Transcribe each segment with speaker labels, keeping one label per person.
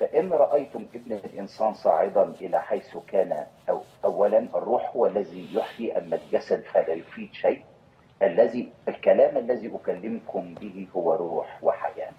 Speaker 1: فإن رأيتم ابن الإنسان صاعدا إلى حيث كان أو أولا الروح هو الذي يحيي أما الجسد فلا يفيد شيء الذي الكلام الذي أكلمكم به هو روح وحياة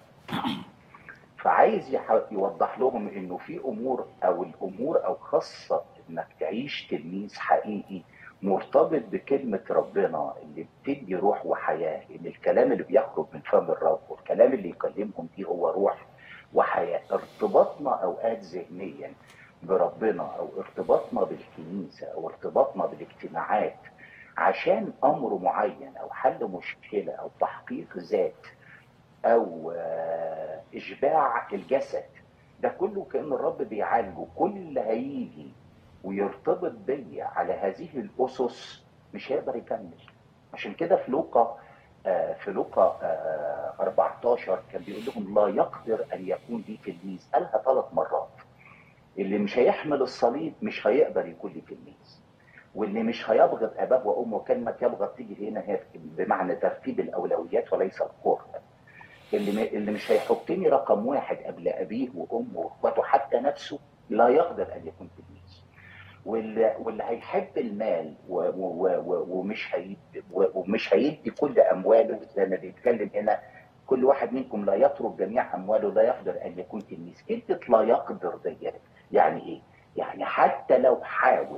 Speaker 1: فعايز يح- يوضح لهم انه في امور او الامور او خاصه انك تعيش تلميذ حقيقي مرتبط بكلمه ربنا اللي بتدي روح وحياه ان الكلام اللي بيخرج من فم الرب والكلام اللي يكلمهم فيه هو روح وحياه ارتباطنا اوقات ذهنيا بربنا او ارتباطنا بالكنيسه او ارتباطنا بالاجتماعات عشان امر معين او حل مشكله او تحقيق ذات او آه، اشباع الجسد ده كله كان الرب بيعالجه كل اللي هيجي ويرتبط بيا على هذه الاسس مش هيقدر يكمل عشان كده في لوقا آه، في لوقا آه، 14 كان بيقول لهم لا يقدر ان يكون لي تلميذ قالها ثلاث مرات اللي مش هيحمل الصليب مش هيقدر يكون لي تلميذ واللي مش هيبغض اباه وامه كلمه يبغض تيجي هنا هي بمعنى ترتيب الاولويات وليس الكره اللي م- اللي مش هيحطني رقم واحد قبل ابيه وامه واخواته حتى نفسه لا يقدر ان يكون تلميذ واللي, واللي هيحب المال و و و و ومش هيدي ومش هيدي كل امواله زي ما بيتكلم هنا كل واحد منكم لا يترك جميع امواله لا يقدر ان يكون تلميذ كلمه لا يقدر ديت يعني ايه؟ يعني حتى لو حاول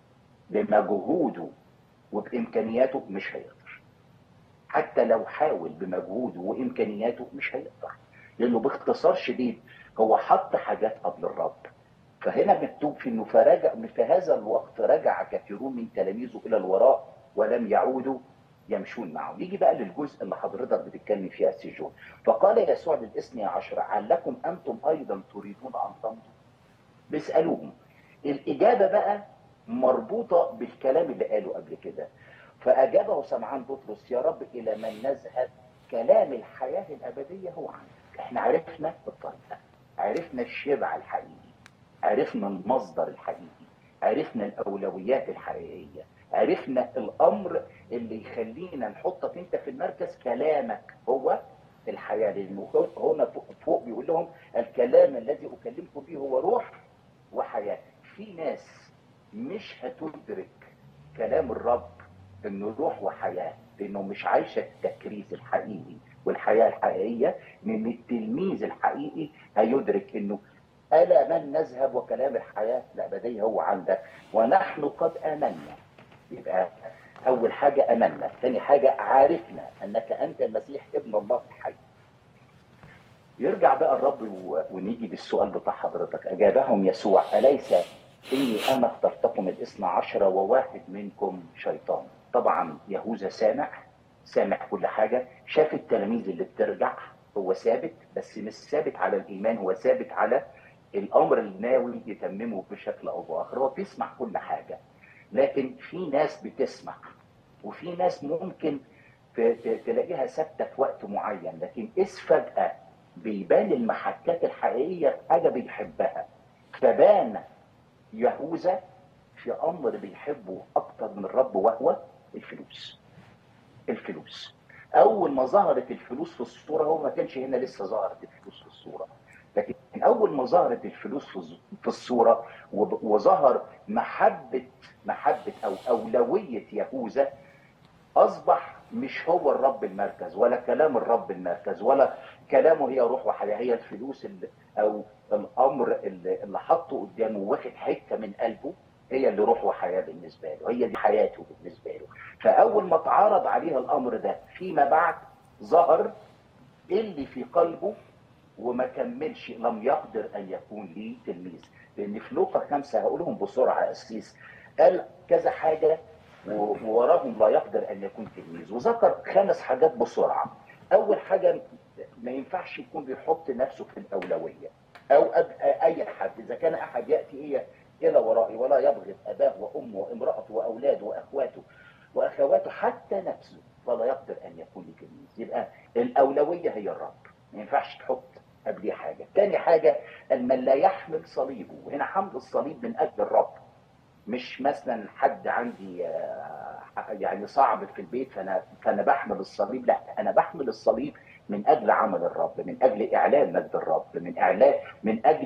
Speaker 1: بمجهوده وبامكانياته مش هيقدر حتى لو حاول بمجهوده وامكانياته مش هيقدر لانه باختصار شديد هو حط حاجات قبل الرب فهنا مكتوب في انه فرجع في هذا الوقت رجع كثيرون من تلاميذه الى الوراء ولم يعودوا يمشون معه يجي بقى للجزء اللي حضرتك بتتكلم فيه السجون فقال يسوع للاثني عشر علكم انتم ايضا تريدون ان تمضوا بيسالوهم الاجابه بقى مربوطه بالكلام اللي قاله قبل كده فاجابه سمعان بطرس يا رب الى من نذهب كلام الحياه الابديه هو عنك احنا عرفنا الطريقه عرفنا الشبع الحقيقي عرفنا المصدر الحقيقي عرفنا الاولويات الحقيقيه عرفنا الامر اللي يخلينا نحطك انت في المركز كلامك هو الحياه لانه هنا فوق, فوق بيقول لهم الكلام الذي اكلمكم به هو روح وحياه في ناس مش هتدرك كلام الرب انه روح وحياه لانه مش عايشه التكريس الحقيقي والحياه الحقيقيه من التلميذ الحقيقي هيدرك انه الا من نذهب وكلام الحياه الابديه هو عندك ونحن قد امنا يبقى اول حاجه امنا ثاني حاجه عرفنا انك انت المسيح ابن الله الحي يرجع بقى الرب و- ونيجي بالسؤال بتاع حضرتك اجابهم يسوع اليس اني انا اخترتكم الاثنى عشر وواحد منكم شيطان طبعا يهوذا سامع سامع كل حاجه شاف التلاميذ اللي بترجع هو ثابت بس مش ثابت على الايمان هو ثابت على الامر الناوي يتممه بشكل او باخر هو بيسمع كل حاجه لكن في ناس بتسمع وفي ناس ممكن ت- ت- تلاقيها ثابته في وقت معين لكن إذ فجاه بيبان المحكات الحقيقيه في حاجه بيحبها فبان يهوذا في امر بيحبه اكتر من الرب وهو الفلوس الفلوس اول ما ظهرت الفلوس في الصوره هو ما كانش هنا لسه ظهرت الفلوس في الصوره لكن اول ما ظهرت الفلوس في الز- في الصوره وب- وظهر محبه محبه او اولويه يهوذا اصبح مش هو الرب المركز ولا كلام الرب المركز ولا كلامه هي روح وحياه هي الفلوس اللي او الامر اللي, اللي حطه قدامه واخد حته من قلبه هي اللي روح وحياه بالنسبه له هي دي حياته بالنسبه له فاول ما اتعرض عليها الامر ده فيما بعد ظهر اللي في قلبه وما كملش لم يقدر ان يكون لي تلميذ لان في لوقا خمسه هقولهم بسرعه يا اسيس قال كذا حاجه و- ووراهم لا يقدر ان يكون تلميذ وذكر خمس حاجات بسرعه اول حاجه ما ينفعش يكون بيحط نفسه في الاولويه او أب... اي حد اذا كان احد ياتي إيه الى ورائي ولا يبغض اباه وامه وامراته واولاده واخواته واخواته حتى نفسه فلا يقدر ان يكون لي تلميذ يبقى الاولويه هي الرب ما ينفعش تحط قبليه حاجه تاني حاجه ان من لا يحمل صليبه وهنا حمل الصليب من اجل الرب مش مثلا حد عندي آه، يعني صعب في البيت فانا فانا بحمل الصليب لا انا بحمل الصليب من اجل عمل الرب من اجل اعلان مجد الرب من اعلان من اجل